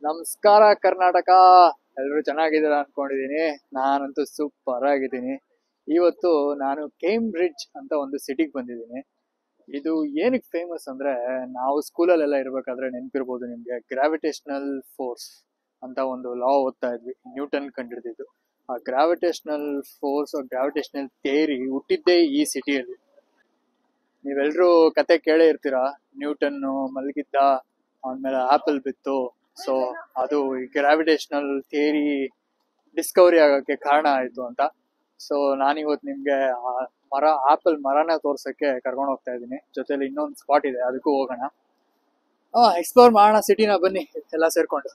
ನಮಸ್ಕಾರ ಕರ್ನಾಟಕ ಎಲ್ಲರೂ ಚೆನ್ನಾಗಿದ್ದೀರಾ ಅನ್ಕೊಂಡಿದೀನಿ ನಾನಂತೂ ಸೂಪರ್ ಆಗಿದ್ದೀನಿ ಇವತ್ತು ನಾನು ಕೇಂಬ್ರಿಡ್ಜ್ ಅಂತ ಒಂದು ಸಿಟಿಗೆ ಬಂದಿದ್ದೀನಿ ಇದು ಏನಕ್ಕೆ ಫೇಮಸ್ ಅಂದ್ರೆ ನಾವು ಸ್ಕೂಲಲ್ಲೆಲ್ಲ ಇರ್ಬೇಕಾದ್ರೆ ನೆನಪಿರ್ಬೋದು ನಿಮ್ಗೆ ಗ್ರಾವಿಟೇಷನಲ್ ಫೋರ್ಸ್ ಅಂತ ಒಂದು ಲಾ ಓದ್ತಾ ಇದ್ವಿ ನ್ಯೂಟನ್ ಕಂಡಿಡಿದಿದ್ದು ಆ ಗ್ರಾವಿಟೇಷನಲ್ ಫೋರ್ಸ್ ಗ್ರಾವಿಟೇಷನಲ್ ಥಿಯರಿ ಹುಟ್ಟಿದ್ದೇ ಈ ಸಿಟಿಯಲ್ಲಿ ನೀವೆಲ್ಲರೂ ಕತೆ ಕೇಳೇ ಇರ್ತೀರಾ ನ್ಯೂಟನ್ ಮಲಗಿದ್ದ ಆಮೇಲೆ ಆಪಲ್ ಬಿತ್ತು ಸೊ ಅದು ಈ ಗ್ರಾವಿಟೇಷನಲ್ ಥಿಯರಿ ಡಿಸ್ಕವರಿ ಆಗಕ್ಕೆ ಕಾರಣ ಆಯ್ತು ಅಂತ ಸೊ ನಾನಿವತ್ತು ನಿಮ್ಗೆ ಆ ಮರ ಆಪಲ್ ಮರನ ತೋರ್ಸಕ್ಕೆ ಕರ್ಕೊಂಡು ಹೋಗ್ತಾ ಇದ್ದೀನಿ ಜೊತೆಲಿ ಇನ್ನೊಂದು ಸ್ಪಾಟ್ ಇದೆ ಅದಕ್ಕೂ ಹೋಗೋಣ ಹಾ ಎಕ್ಸ್ಪ್ಲೋರ್ ಮಾಡೋಣ ಸಿಟಿನ ಬನ್ನಿ ಎಲ್ಲ ಸೇರ್ಕೊಂಡು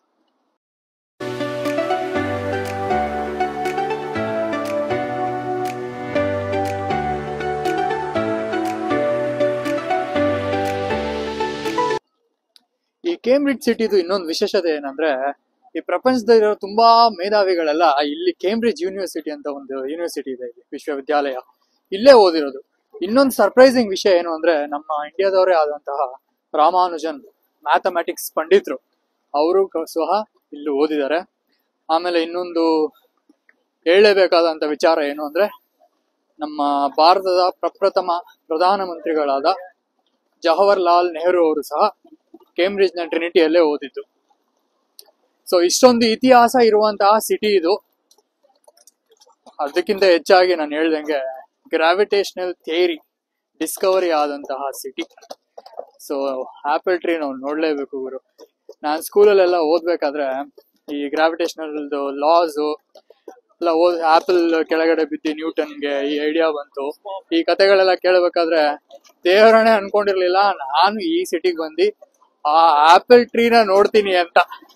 ಈ ಕೇಂಬ್ರಿಡ್ಜ್ ಸಿಟಿದು ಇನ್ನೊಂದು ವಿಶೇಷತೆ ಏನಂದ್ರೆ ಈ ಪ್ರಪಂಚದಲ್ಲಿರೋ ತುಂಬಾ ಮೇಧಾವಿಗಳೆಲ್ಲ ಇಲ್ಲಿ ಕೇಂಬ್ರಿಡ್ಜ್ ಯೂನಿವರ್ಸಿಟಿ ಅಂತ ಒಂದು ಯೂನಿವರ್ಸಿಟಿ ಇದೆ ಇಲ್ಲಿ ವಿಶ್ವವಿದ್ಯಾಲಯ ಇಲ್ಲೇ ಓದಿರೋದು ಇನ್ನೊಂದು ಸರ್ಪ್ರೈಸಿಂಗ್ ವಿಷಯ ಏನು ಅಂದ್ರೆ ನಮ್ಮ ಇಂಡಿಯಾದವರೇ ಆದಂತಹ ರಾಮಾನುಜನ್ ಮ್ಯಾಥಮೆಟಿಕ್ಸ್ ಪಂಡಿತರು ಅವರು ಸಹ ಇಲ್ಲಿ ಓದಿದ್ದಾರೆ ಆಮೇಲೆ ಇನ್ನೊಂದು ಹೇಳಲೇಬೇಕಾದಂತ ವಿಚಾರ ಏನು ಅಂದ್ರೆ ನಮ್ಮ ಭಾರತದ ಪ್ರಪ್ರಥಮ ಪ್ರಧಾನಮಂತ್ರಿಗಳಾದ ಜವಾಹರ್ಲಾಲ್ ನೆಹರು ಅವರು ಸಹ ಕೇಂಬ್ರಿಡ್ಜ್ ನ ಟ್ರಿನಿಟಿಯಲ್ಲೇ ಓದಿದ್ದು ಸೊ ಇಷ್ಟೊಂದು ಇತಿಹಾಸ ಇರುವಂತಹ ಸಿಟಿ ಇದು ಅದಕ್ಕಿಂತ ಹೆಚ್ಚಾಗಿ ನಾನು ಹೇಳ್ದಂಗೆ ಗ್ರಾವಿಟೇಷನಲ್ ಥಿಯರಿ ಡಿಸ್ಕವರಿ ಆದಂತಹ ಸಿಟಿ ಸೊ ಆಪಲ್ ಟ್ರೀ ನಾವು ನೋಡ್ಲೇಬೇಕು ಗುರು ನಾನು ಸ್ಕೂಲಲ್ಲೆಲ್ಲ ಓದ್ಬೇಕಾದ್ರೆ ಈ ಗ್ರಾವಿಟೇಷನಲ್ ಲಾಸ್ ಎಲ್ಲ ಓದ್ ಆಪಲ್ ಕೆಳಗಡೆ ಬಿದ್ದು ನ್ಯೂಟನ್ಗೆ ಈ ಐಡಿಯಾ ಬಂತು ಈ ಕತೆಗಳೆಲ್ಲ ಕೇಳಬೇಕಾದ್ರೆ ದೇವರನ್ನೇ ಅನ್ಕೊಂಡಿರ್ಲಿಲ್ಲ ನಾನು ಈ ಸಿಟಿಗೆ ಬಂದು ಆ ಆಪಲ್ ಟ್ರೀನ ನೋಡ್ತೀನಿ ಅಂತ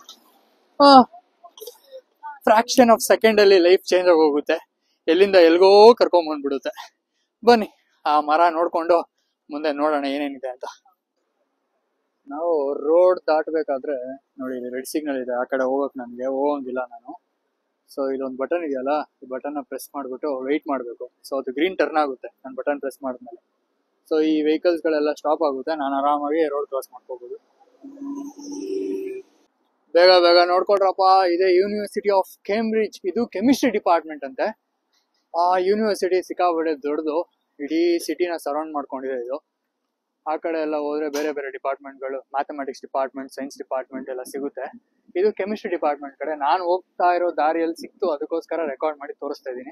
ಫ್ರಾಕ್ಷನ್ ಆಫ್ ಸೆಕೆಂಡ್ ಅಲ್ಲಿ ಲೈಫ್ ಚೇಂಜ್ ಆಗಿ ಹೋಗುತ್ತೆ ಎಲ್ಲಿಂದ ಎಲ್ಗೋ ಕರ್ಕೊಂಡ್ ಬಂದ್ಬಿಡುತ್ತೆ ಬನ್ನಿ ಆ ಮರ ನೋಡ್ಕೊಂಡು ಮುಂದೆ ನೋಡೋಣ ಏನೇನಿದೆ ಅಂತ ನಾವು ರೋಡ್ ದಾಟಬೇಕಾದ್ರೆ ನೋಡಿ ರೆಡ್ ಸಿಗ್ನಲ್ ಇದೆ ಆ ಕಡೆ ಹೋಗಕ್ ನನ್ಗೆ ಹೋಗಂಗಿಲ್ಲ ನಾನು ಸೊ ಇಲ್ಲೊಂದು ಬಟನ್ ಇದೆಯಲ್ಲ ಈ ಬಟನ್ ಪ್ರೆಸ್ ಮಾಡ್ಬಿಟ್ಟು ವೆಯ್ಟ್ ಮಾಡಬೇಕು ಸೊ ಅದು ಗ್ರೀನ್ ಟರ್ನ್ ಆಗುತ್ತೆ ನಾನು ಬಟನ್ ಪ್ರೆಸ್ ಮಾಡಿದ್ಮೇಲೆ ಸೊ ಈ ವೆಹಿಕಲ್ಸ್ ಗಳೆಲ್ಲ ಸ್ಟಾಪ್ ಆಗುತ್ತೆ ನಾನು ಆರಾಮಾಗಿ ರೋಡ್ ಕ್ರಾಸ್ ಮಾಡ್ಕೋಬಹುದು ಬೇಗ ಬೇಗ ನೋಡ್ಕೊಳ್ರಪ್ಪ ಇದೆ ಯೂನಿವರ್ಸಿಟಿ ಆಫ್ ಕೇಂಬ್ರಿಡ್ಜ್ ಇದು ಕೆಮಿಸ್ಟ್ರಿ ಡಿಪಾರ್ಟ್ಮೆಂಟ್ ಅಂತೆ ಆ ಯೂನಿವರ್ಸಿಟಿ ಸಿಕ್ಕಾಪಟ್ಟೆ ದೊಡ್ಡದು ಇಡೀ ಸಿಟಿನ ಸರೌಂಡ್ ಮಾಡ್ಕೊಂಡಿದೆ ಇದು ಆ ಕಡೆ ಎಲ್ಲ ಹೋದ್ರೆ ಬೇರೆ ಬೇರೆ ಡಿಪಾರ್ಟ್ಮೆಂಟ್ಗಳು ಮ್ಯಾಥಮೆಟಿಕ್ಸ್ ಡಿಪಾರ್ಟ್ಮೆಂಟ್ ಸೈನ್ಸ್ ಡಿಪಾರ್ಟ್ಮೆಂಟ್ ಎಲ್ಲ ಸಿಗುತ್ತೆ ಇದು ಕೆಮಿಸ್ಟ್ರಿ ಡಿಪಾರ್ಟ್ಮೆಂಟ್ ಕಡೆ ನಾನು ಹೋಗ್ತಾ ಇರೋ ದಾರಿಯಲ್ಲಿ ಸಿಕ್ತು ಅದಕ್ಕೋಸ್ಕರ ರೆಕಾರ್ಡ್ ಮಾಡಿ ತೋರಿಸ್ತಾ ಇದ್ದೀನಿ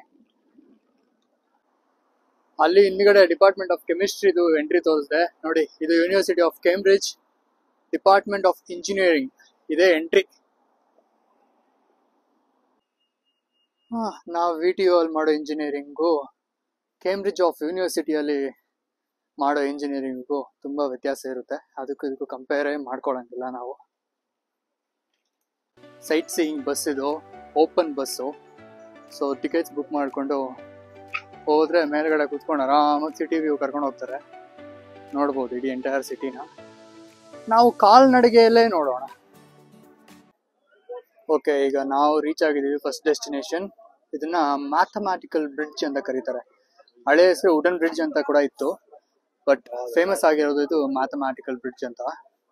ಅಲ್ಲಿ ಹಿಂದ್ಗಡೆ ಡಿಪಾರ್ಟ್ಮೆಂಟ್ ಆಫ್ ಕೆಮಿಸ್ಟ್ರಿದು ಎಂಟ್ರಿ ತೋರಿಸಿದೆ ನೋಡಿ ಇದು university of Cambridge department of engineering ಇದೇ ಎಂಟ್ರಿ ನಾವು ವಿ ಟಿ ಯು ಅಲ್ಲಿ ಮಾಡೋ ಇಂಜಿನಿಯರಿಂಗು ಕೇಂಬ್ರಿಡ್ಜ್ ಆಫ್ ಯೂನಿವರ್ಸಿಟಿಯಲ್ಲಿ ಮಾಡೋ ಇಂಜಿನಿಯರಿಂಗಿಗೂ ತುಂಬಾ ವ್ಯತ್ಯಾಸ ಇರುತ್ತೆ ಅದಕ್ಕೂ ಇದಕ್ಕೂ ಕಂಪೇರೇ ಮಾಡ್ಕೊಳಂಗಿಲ್ಲ ನಾವು ಸೈಟ್ ಸೀಯಿಂಗ್ ಬಸ್ ಇದು open bus so tickets book ಮಾಡಿಕೊಂಡು ಹೋದ್ರೆ ಮೇಲ್ಗಡೆ ಕುತ್ಕೊಂಡು ಆರಾಮಾಗಿ ಸಿಟಿ ವ್ಯೂ ಕರ್ಕೊಂಡು ಹೋಗ್ತಾರೆ ನೋಡ್ಬೋದು ಇಡೀ ಎಂಟೈರ್ ಸಿಟಿನ ನಾವು ಕಾಲ್ನಡಿಗೆಯಲ್ಲೇ ನೋಡೋಣ ಓಕೆ ಈಗ ನಾವು ರೀಚ್ ಆಗಿದ್ದೀವಿ ಫಸ್ಟ್ ಡೆಸ್ಟಿನೇಷನ್ ಇದನ್ನ ಮ್ಯಾಥಮ್ಯಾಟಿಕಲ್ ಬ್ರಿಡ್ಜ್ ಅಂತ ಕರೀತಾರೆ ಹಳೆ ಹೆಸರು ವುಡನ್ ಬ್ರಿಡ್ಜ್ ಅಂತ ಕೂಡ ಇತ್ತು ಬಟ್ ಫೇಮಸ್ ಆಗಿರೋದು ಇದು ಮ್ಯಾಥಮ್ಯಾಟಿಕಲ್ ಬ್ರಿಡ್ಜ್ ಅಂತ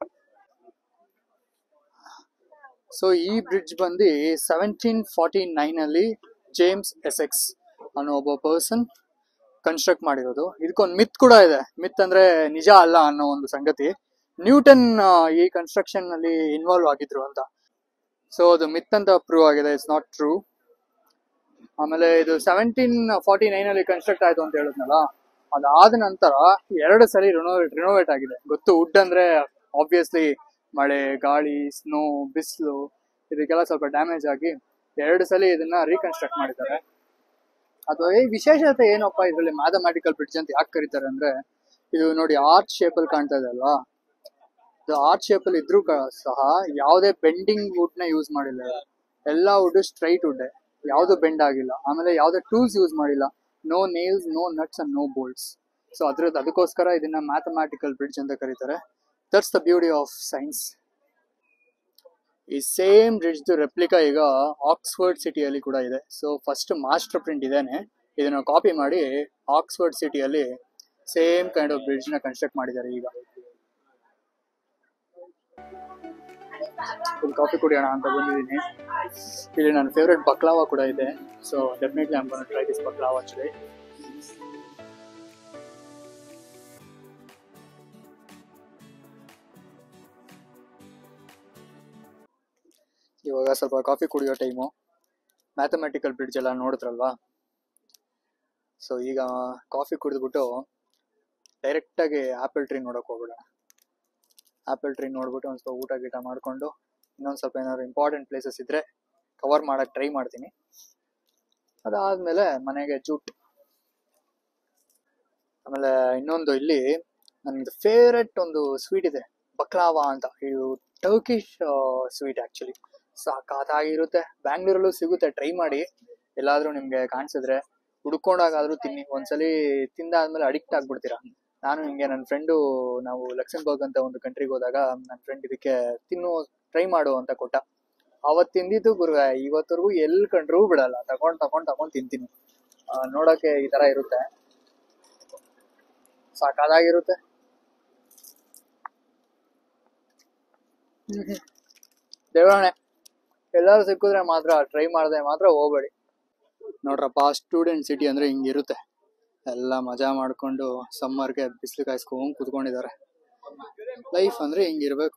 ಸೊ ಈ ಬ್ರಿಡ್ಜ್ ಬಂದು ಸೆವೆಂಟೀನ್ ಫಾರ್ಟಿ ನೈನ್ ಅಲ್ಲಿ ಜೇಮ್ಸ್ ಎಸೆಕ್ಸ್ ಅನ್ನೋ ಒಬ್ಬ ಪರ್ಸನ್ ಕನ್ಸ್ಟ್ರಕ್ಟ್ ಮಾಡಿರೋದು ಇದಕ್ಕೊಂದು ಮಿತ್ ಕೂಡ ಇದೆ ಮಿತ್ ಅಂದ್ರೆ ನಿಜ ಅಲ್ಲ ಅನ್ನೋ ಒಂದು ಸಂಗತಿ ನ್ಯೂಟನ್ ಆ, ಈ ಕನ್ಸ್ಟ್ರಕ್ಷನ್ ನಲ್ಲಿ ಇನ್ವಾಲ್ವ್ ಆಗಿದ್ರು ಅಂತ ಸೊ ಅದು ಮಿತ್ ಅಂತ ಪ್ರೂವ್ ಆಗಿದೆ ಇಟ್ಸ್ ನಾಟ್ ಟ್ರೂ ಆಮೇಲೆ ಇದು ಸೆವೆಂಟೀನ್ ಫಾರ್ಟಿ ನೈನ್ ಅಲ್ಲಿ ಕನ್ಸ್ಟ್ರಕ್ಟ್ ಆಯ್ತು ಅಂತ ಹೇಳಿದ್ನಲ್ಲ ಅದಾದ ನಂತರ ಎರಡು ಸಲ ರಿನೋವೇಟ್ ರಿನೋವೇಟ್ ಆಗಿದೆ ಗೊತ್ತು ವುಡ್ ಅಂದ್ರೆ ಆಬ್ವಿಯಸ್ಲಿ ಮಳೆ ಗಾಳಿ ಸ್ನೋ ಬಿಸಿಲು ಇದಕ್ಕೆಲ್ಲ ಸ್ವಲ್ಪ ಡ್ಯಾಮೇಜ್ ಆಗಿ ಎರಡು ಸಲ ಇದನ್ನ ರೀಕನ್ಸ್ಟ್ರಕ್ಟ್ ಮಾಡಿದ್ದಾರೆ ಅದು ಈ ವಿಶೇಷತೆ ಏನಪ್ಪಾ ಇದರಲ್ಲಿ ಮ್ಯಾಥಮ್ಯಾಟಿಕಲ್ ಬ್ರಿಡ್ಜ್ ಅಂತ ಯಾಕೆ ಕರೀತಾರೆ ಅಂದ್ರೆ ಇದು ನೋಡಿ ಆರ್ಚ್ ಶೇಪ್ ಅಲ್ಲಿ ಕಾಣ್ತಾ ಇದೆ ಅಲ್ವಾ ಇದು ಆರ್ಚ್ ಶೇಪ್ ಅಲ್ಲಿ ಇದ್ರೂ ಕ- ಸಹ ಯಾವುದೇ ಬೆಂಡಿಂಗ್ ವುಡ್ ನ ಯೂಸ್ ಮಾಡಿಲ್ಲ ಎಲ್ಲ ವುಡ್ ಸ್ಟ್ರೈಟ್ ವುಡ್ ಯಾವ್ದು ಬೆಂಡ್ ಆಗಿಲ್ಲ ಆಮೇಲೆ ಯಾವ್ದೇ ಟೂಲ್ಸ್ ಯೂಸ್ ಮಾಡಿಲ್ಲ no nails no nuts and no bolts so ಅದ್ರದ್ದು ಅದಕ್ಕೋಸ್ಕರ ಇದನ್ನ ಮ್ಯಾಥಮ್ಯಾಟಿಕಲ್ ಬ್ರಿಡ್ಜ್ ಅಂತ ಕರೀತಾರೆ that's the beauty of science ಈ ಸೇಮ್ ಬ್ರಿಡ್ಜ್ ರೆಪ್ಲಿಕಾ ಈಗ ಆಕ್ಸ್ಫರ್ಡ್ ಸಿಟಿಯಲ್ಲಿ ಕೂಡ ಇದೆ ಸೊ ಫಸ್ಟ್ ಮಾಸ್ಟರ್ ಪ್ರಿಂಟ್ ಇದೇನೆ ಇದನ್ನ ಕಾಪಿ ಮಾಡಿ ಆಕ್ಸ್ಫರ್ಡ್ ಸಿಟಿಯಲ್ಲಿ ಸೇಮ್ ಕೈಂಡ್ ಆಫ್ ಬ್ರಿಡ್ಜ್ ನ ಕನ್ಸ್ಟ್ರಕ್ಟ್ ಮಾಡಿದ್ದಾರೆ ಈಗ ಒಂದು ಕಾಫಿ ಕುಡಿಯೋಣ ಅಂತ ಬಂದಿದ್ದೀನಿ ಇಲ್ಲಿ ನನ್ನ ಫೇವ್ರೆಟ್ ಬಕ್ಲಾವಾ ಕೂಡ ಇದೆ so definitely I'm gonna try this baklava today ಇವಾಗ ಸ್ವಲ್ಪ ಕಾಫಿ ಕುಡಿಯೋ ಟೈಮು ಮ್ಯಾಥಮೆಟಿಕಲ್ ಬ್ರಿಡ್ಜ್ ಎಲ್ಲ ನೋಡಿದ್ರಲ್ವಾ ಸೊ ಈಗ ಕಾಫಿ ಕುಡಿದ್ಬಿಟ್ಟು ಡೈರೆಕ್ಟಾಗಿ ಆ್ಯಪಲ್ ಟ್ರೀ ನೋಡೋಕೆ ಹೋಗ್ಬಿಡೋಣ ಆ್ಯಪಲ್ ಟ್ರೀ ನೋಡ್ಬಿಟ್ಟು ಒಂದು ಸ್ವಲ್ಪ ಊಟ ಗೀಟ ಮಾಡಿಕೊಂಡು ಇನ್ನೊಂದು ಸ್ವಲ್ಪ ಏನಾದ್ರು ಇಂಪಾರ್ಟೆಂಟ್ ಪ್ಲೇಸಸ್ ಇದ್ದರೆ ಕವರ್ ಮಾಡೋಕ್ಕೆ ಟ್ರೈ ಮಾಡ್ತೀನಿ ಅದಾದಮೇಲೆ ಮನೆಗೆ ಜೂಟ್ ಆಮೇಲೆ ಇನ್ನೊಂದು ಇಲ್ಲಿ ನನ್ನದು ಫೇವ್ರೆಟ್ ಒಂದು ಸ್ವೀಟ್ ಇದೆ ಬಕ್ಲಾವಾ ಅಂತ ಇದು ಟರ್ಕಿಶ್ ಸ್ವೀಟ್ ಆ್ಯಕ್ಚುಲಿ ಸಾಕಾಗಿರುತ್ತೆ ಬ್ಯಾಂಗ್ಳೂರಲ್ಲೂ ಸಿಗುತ್ತೆ ಟ್ರೈ ಮಾಡಿ ಎಲ್ಲಾದರೂ ನಿಮಗೆ ಕಾಣಿಸಿದ್ರೆ ಹುಡ್ಕೊಂಡಾಗಾದ್ರೂ ತಿನ್ನಿ ಒಂದ್ಸಲಿ ತಿಂದಾದ್ಮೇಲೆ ಅಡಿಕ್ಟ್ ಆಗ್ಬಿಡ್ತೀರಾ ನಾನು ಹಿಂಗೆ ನನ್ನ ಫ್ರೆಂಡು ನಾವು ಲಕ್ಸಂಬರ್ಗ್ ಅಂತ ಒಂದು ಕಂಟ್ರಿಗೆ ಹೋದಾಗ ನನ್ನ ಫ್ರೆಂಡ್ ಇದಕ್ಕೆ ತಿನ್ನು ಟ್ರೈ ಮಾಡು ಅಂತ ಕೊಟ್ಟ ಅವತ್ತು ತಿಂದಿದ್ದು ಗುರು ಇವತ್ತರೆಗೂ ಎಲ್ಲಿ ಕಂಡ್ರೂ ಬಿಡಲ್ಲ ತಗೊಂಡ್ ತಗೊಂಡ್ ತಗೊಂಡ್ ತಿಂತೀನಿ ಆ, ನೋಡಕ್ಕೆ ಈ ತರ ಇರುತ್ತೆ ಸಾಕಾಗಿರುತ್ತೆ ದೇವರಾಣೆ ಎಲ್ಲರೂ ಸಿಕ್ಕಿದ್ರೆ ಮಾತ್ರ ಟ್ರೈ ಮಾಡದೆ ಮಾತ್ರ ಹೋಗ್ಬೇಡಿ ನೋಡ್ರಪ್ಪ ಸ್ಟೂಡೆಂಟ್ ಸಿಟಿ ಅಂದ್ರೆ ಹಿಂಗಿರುತ್ತೆ ಎಲ್ಲ ಮಜಾ ಮಾಡ್ಕೊಂಡು ಸಮ್ಮರ್ಗೆ ಬಿಸಿಲು ಕಾಯಿಸ್ಕೊಂಡ್ ಕೂತ್ಕೊಂಡಿದ್ದಾರೆ ಲೈಫ್ ಅಂದ್ರೆ ಹಿಂಗಿರ್ಬೇಕು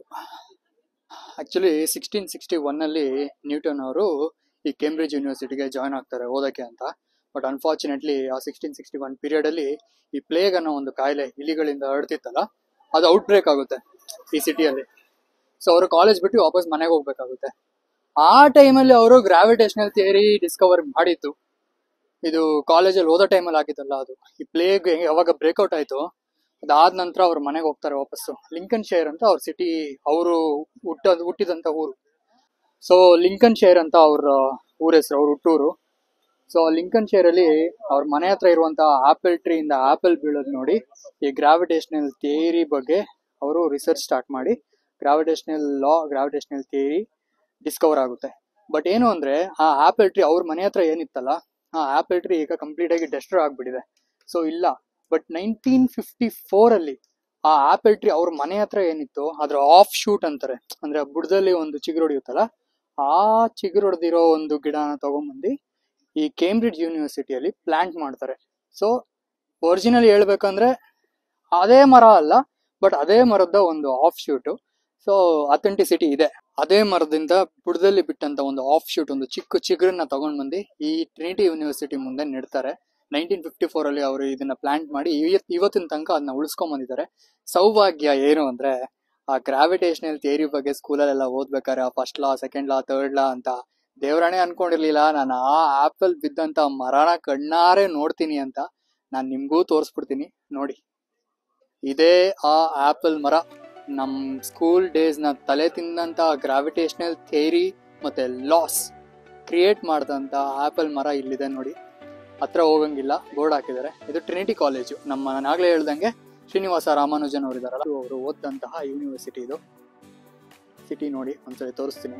ಆಕ್ಚುಲಿ ಸಿಕ್ಸ್ಟೀನ್ ಸಿಕ್ಸ್ಟಿ ಒನ್ನಲ್ಲಿ ನ್ಯೂಟನ್ ಅವರು ಈ ಕೇಂಬ್ರಿಡ್ಜ್ ಯೂನಿವರ್ಸಿಟಿಗೆ ಜಾಯ್ನ್ ಆಗ್ತಾರೆ ಓದಕ್ಕೆ ಅಂತ ಬಟ್ ಅನ್ಫಾರ್ಚುನೇಟ್ಲಿ ಆ ಸಿಕ್ಸ್ಟೀನ್ ಸಿಕ್ಸ್ಟಿ ಒನ್ ಪೀರಿಯಡ್ ಅಲ್ಲಿ ಈ ಪ್ಲೇಗ್ ಅನ್ನೋ ಒಂದು ಕಾಯಿಲೆ ಇಲಿಗಳಿಂದ ಹರಡ್ತಿತ್ತಲ್ಲ ಅದು ಔಟ್ ಬ್ರೇಕ್ ಆಗುತ್ತೆ ಈ ಸಿಟಿಯಲ್ಲಿ ಸೊ ಅವರು ಕಾಲೇಜ್ ಬಿಟ್ಟು ವಾಪಸ್ ಮನೆಗೆ ಹೋಗ್ಬೇಕಾಗುತ್ತೆ ಆ ಟೈಮಲ್ಲಿ ಅವರು ಗ್ರಾವಿಟೇಷನಲ್ ಥಿಯರಿ ಡಿಸ್ಕವರ್ ಮಾಡಿದ್ದು ಇದು ಕಾಲೇಜಲ್ಲಿ ಓದೋ ಟೈಮಲ್ಲಿ ಆಗಿದ್ದಲ್ಲ ಅದು ಈ ಪ್ಲೇಗ್ ಯಾವಾಗ ಬ್ರೇಕ್ಔಟ್ ಆಯ್ತು ಅದಾದ ನಂತರ ಅವ್ರ ಮನೆಗೆ ಹೋಗ್ತಾರೆ ವಾಪಸ್ಸು ಲಿಂಕನ್ ಶೇರ್ ಅಂತ ಅವ್ರ ಸಿಟಿ ಅವರು ಹುಟ್ಟ ಹುಟ್ಟಿದಂತ ಊರು ಸೊ ಲಿಂಕನ್ ಶೇರ್ ಅಂತ ಅವ್ರ ಊರ ಹೆಸರು ಅವ್ರ ಹುಟ್ಟೂರು ಸೊ ಲಿಂಕನ್ ಶೇರ್ ಅಲ್ಲಿ ಅವ್ರ ಮನೆ ಹತ್ರ ಇರುವಂತ ಆಪಲ್ ಟ್ರೀ ಇಂದ ಆಪಲ್ ಬೀಳೋದು ನೋಡಿ ಈ ಗ್ರಾವಿಟೇಷನಲ್ ಥಿಯರಿ ಬಗ್ಗೆ ಅವರು ರಿಸರ್ಚ್ ಸ್ಟಾರ್ಟ್ ಮಾಡಿ gravitational law gravitational theory discover ಆಗುತ್ತೆ ಬಟ್ ಏನು ಅಂದ್ರೆ ಆ ಆಪಲ್ ಟ್ರೀ ಅವ್ರ ಮನೆ ಹತ್ರ ಏನಿತ್ತಲ್ಲ ಆ ಆಪಲ್ ಟ್ರೀ ಈಗ ಕಂಪ್ಲೀಟ್ ಆಗಿ ಡೆಸ್ಟ್ರಾಯ್ ಆಗ್ಬಿಟ್ಟಿದೆ ಸೊ ಇಲ್ಲ ಬಟ್ ನೈನ್ಟೀನ್ ಫಿಫ್ಟಿ ಫೋರ್ ಅಲ್ಲಿ ಆ ಆಪಲ್ ಟ್ರೀ ಅವ್ರ ಮನೆ ಹತ್ರ ಏನಿತ್ತು ಅದ್ರ ಆಫ್ ಶೂಟ್ ಅಂತಾರೆ ಅಂದ್ರೆ ಆ ಬುಡದಲ್ಲಿ ಒಂದು ಚಿಗುರು ಹೊಡೆಯುತ್ತಲ್ಲ ಆ ಚಿಗುರು ಹೊಡೆದಿರೋ ಒಂದು ಗಿಡನ ತಗೊಂಡ್ಬಂದು ಈ ಕೇಂಬ್ರಿಡ್ಜ್ ಯೂನಿವರ್ಸಿಟಿಯಲ್ಲಿ ಪ್ಲಾಂಟ್ ಮಾಡ್ತಾರೆ ಸೊ ಒರಿಜಿನಲ್ ಹೇಳ್ಬೇಕಂದ್ರೆ ಅದೇ ಮರ ಅಲ್ಲ ಬಟ್ ಅದೇ ಮರದ ಒಂದು ಆಫ್ ಶೂಟ್ ಸೊ ಅಥೆಂಟಿಸಿಟಿ ಇದೆ ಅದೇ ಮರದಿಂದ ಬುಡದಲ್ಲಿ ಬಿಟ್ಟಂತ ಒಂದು ಆಫ್ ಶೂಟ್ ಒಂದು ಚಿಕ್ಕ ಚಿಗುರನ್ನ ತಗೊಂಡ್ ಬಂದು ಈ ಟ್ರಿನಿಟಿ ಯೂನಿವರ್ಸಿಟಿ ಮುಂದೆ ನೆಡ್ತಾರೆ ನೈನ್ಟೀನ್ ಫಿಫ್ಟಿ ಫೋರ್ ಅಲ್ಲಿ ಅವರು ಇದನ್ನ ಪ್ಲಾಂಟ್ ಮಾಡಿ ಇವತ್- ಇವತ್ತಿನ ತನಕ ಅದನ್ನ ಉಳಿಸ್ಕೊಂಡ್ ಬಂದಿದ್ದಾರೆ ಸೌಭಾಗ್ಯ ಏನು ಅಂದ್ರೆ ಆ ಗ್ರಾವಿಟೇಷನಲ್ ಥಿಯರಿ ಬಗ್ಗೆ ಸ್ಕೂಲಲ್ಲೆಲ್ಲ ಓದ್ಬೇಕಾರೆ first law second law third law ಅಂತ ದೇವರಾಣೆ ಅನ್ಕೊಂಡಿರ್ಲಿಲ್ಲ ನಾನು ಆ ಆಪಲ್ ಬಿದ್ದಂತ ಮರನ ಕಣ್ಣಾರೆ ನೋಡ್ತೀನಿ ಅಂತ ನಾನ್ ನಿಮ್ಗೂ ತೋರಿಸ್ಬಿಡ್ತೀನಿ ನೋಡಿ ಇದೇ ಆ ಆಪಲ್ ಮರ ನಮ್ ಸ್ಕೂಲ್ ಡೇಸ್ ನ ತಲೆ ತಿಂದಂತ ಗ್ರಾವಿಟೇಷನಲ್ ಥಿಯರಿ ಮತ್ತೆ ಲಾಸ್ ಕ್ರಿಯೇಟ್ ಮಾಡಿದಂತ ಆಪಲ್ ಮರ ಇಲ್ಲಿದೆ ನೋಡಿ ಹತ್ರ ಹೋಗಂಗಿಲ್ಲ ಬೋರ್ಡ್ ಹಾಕಿದ್ದಾರೆ ಇದು ಟ್ರಿನಿಟಿ ಕಾಲೇಜು ನಮ್ಮ ನಾನು ಆಗ್ಲೇ ಹೇಳ್ದಂಗೆ ಶ್ರೀನಿವಾಸ ರಾಮಾನುಜನ್ ಅವರು ಇದಾರಲ್ಲ ಅವರು ಓದಂತಹ ಯೂನಿವರ್ಸಿಟಿ ಇದು ಸಿಟಿ ನೋಡಿ ಒಂದ್ಸರಿ ತೋರಿಸ್ತೀನಿ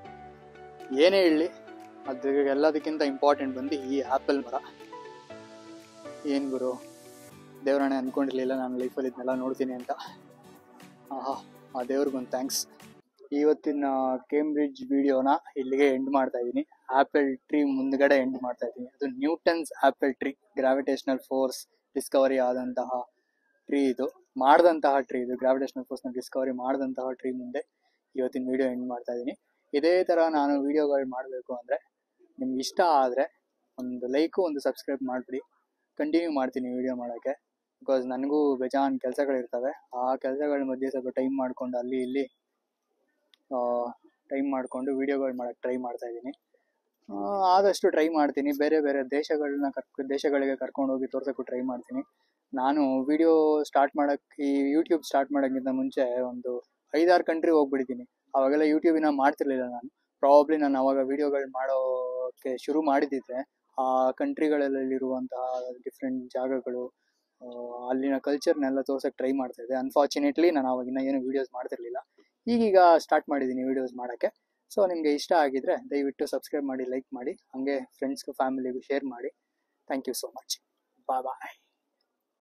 ಏನೇ ಹೇಳಿ ಅದು ಎಲ್ಲದಕ್ಕಿಂತ ಇಂಪಾರ್ಟೆಂಟ್ ಬಂದು ಈ ಆಪಲ್ ಮರ ಏನ್ ಗುರು ದೇವರಾಣೆ ಅನ್ಕೊಂಡಿರ್ಲಿಲ್ಲ ನಾನು ಲೈಫಲ್ಲಿ ಇದನ್ನೆಲ್ಲ ನೋಡ್ತೀನಿ ಅಂತ ಆಹಾ ಆ ದೇವ್ರಿಗೊಂದು ಥ್ಯಾಂಕ್ಸ್ ಇವತ್ತಿನ ಕೇಂಬ್ರಿಡ್ಜ್ ವಿಡಿಯೋನ ಇಲ್ಲಿಗೆ ಎಂಡ್ ಮಾಡ್ತಾ ಇದ್ದೀನಿ ಆಪಲ್ ಟ್ರೀ ಮುಂದ್ಗಡೆ ಎಂಡ್ ಮಾಡ್ತಾ ಇದ್ದೀನಿ ಅದು Newton's apple tree gravitational force discovery ಆದಂತಹ ಟ್ರೀ ಇದು ಮಾಡಿದಂತಹ ಟ್ರೀ ಇದು ಗ್ರಾವಿಟೇಷನಲ್ ಫೋರ್ಸ್ನ ಡಿಸ್ಕವರಿ ಮಾಡಿದಂತಹ ಟ್ರೀ ಮುಂದೆ ಇವತ್ತಿನ ವಿಡಿಯೋ ಎಂಡ್ ಮಾಡ್ತಾ ಇದ್ದೀನಿ ಇದೇ ಥರ ನಾನು ವಿಡಿಯೋಗಳು ಮಾಡಬೇಕು ಅಂದರೆ ನಿಮ್ಗೆ ಇಷ್ಟ ಆದರೆ ಒಂದು ಲೈಕು ಒಂದು ಸಬ್ಸ್ಕ್ರೈಬ್ ಮಾಡಿಬಿಡಿ ಕಂಟಿನ್ಯೂ ಮಾಡ್ತೀನಿ ವಿಡಿಯೋ ಮಾಡೋಕ್ಕೆ ಬಿಕಾಸ್ ನನಗೂ ಬೇಜಾನ್ ಕೆಲಸಗಳಿರ್ತವೆ ಆ ಕೆಲಸಗಳ ಮಧ್ಯೆ ಸ್ವಲ್ಪ ಟೈಮ್ ಮಾಡ್ಕೊಂಡು ಅಲ್ಲಿ ಇಲ್ಲಿ ಟೈಮ್ ಮಾಡಿಕೊಂಡು ವಿಡಿಯೋಗಳು ಮಾಡೋಕ್ಕೆ ಟ್ರೈ ಮಾಡ್ತಾ ಇದ್ದೀನಿ ಆದಷ್ಟು ಟ್ರೈ ಮಾಡ್ತೀನಿ ಬೇರೆ ಬೇರೆ ದೇಶಗಳನ್ನ ಕರ್ಕ ದೇಶಗಳಿಗೆ ಕರ್ಕೊಂಡು ಹೋಗಿ ತೋರ್ಸೋಕ್ಕೂ ಟ್ರೈ ಮಾಡ್ತೀನಿ ನಾನು ವಿಡಿಯೋ ಸ್ಟಾರ್ಟ್ ಮಾಡೋಕ್ಕೆ ಈ ಯೂಟ್ಯೂಬ್ ಸ್ಟಾರ್ಟ್ ಮಾಡೋಕ್ಕಿಂತ ಮುಂಚೆ ಒಂದು ಐದಾರು ಕಂಟ್ರಿ ಹೋಗ್ಬಿಟ್ಟಿದ್ದೀನಿ ಅವಾಗೆಲ್ಲ ಯೂಟ್ಯೂಬಿನ ಮಾಡ್ತಿರ್ಲಿಲ್ಲ ನಾನು ಪ್ರಾಬ್ಲಿ ನಾನು ಅವಾಗ ವಿಡಿಯೋಗಳು ಮಾಡೋಕ್ಕೆ ಶುರು ಮಾಡಿದ್ದಿದ್ರೆ ಆ ಕಂಟ್ರಿಗಳಲ್ಲಿರುವಂತಹ ಡಿಫ್ರೆಂಟ್ ಜಾಗಗಳು ಆ, ಅಲ್ಲಿನ ಕಲ್ಚರ್ನೆಲ್ಲ ತೋರ್ಸಕ್ಕೆ ಟ್ರೈ ಮಾಡ್ತಾ ಇದ್ದೆ ಅನ್ಫಾರ್ಚುನೇಟ್ಲಿ ನಾನು ಅವಾಗಿನ್ನ ಏನು ವೀಡಿಯೋಸ್ ಮಾಡ್ತಿರ್ಲಿಲ್ಲ ಈಗೀಗ ಸ್ಟಾರ್ಟ್ ಮಾಡಿದ್ದೀನಿ ವೀಡಿಯೋಸ್ ಮಾಡೋಕ್ಕೆ ಸೊ ನಿಮಗೆ ಇಷ್ಟ ಆಗಿದ್ರೆ ದಯವಿಟ್ಟು ಸಬ್ಸ್ಕ್ರೈಬ್ ಮಾಡಿ ಲೈಕ್ ಮಾಡಿ ಹಾಗೆ ಫ್ರೆಂಡ್ಸ್ಗೂ ಫ್ಯಾಮಿಲಿಗೂ ಶೇರ್ ಮಾಡಿ thank you so much bye bye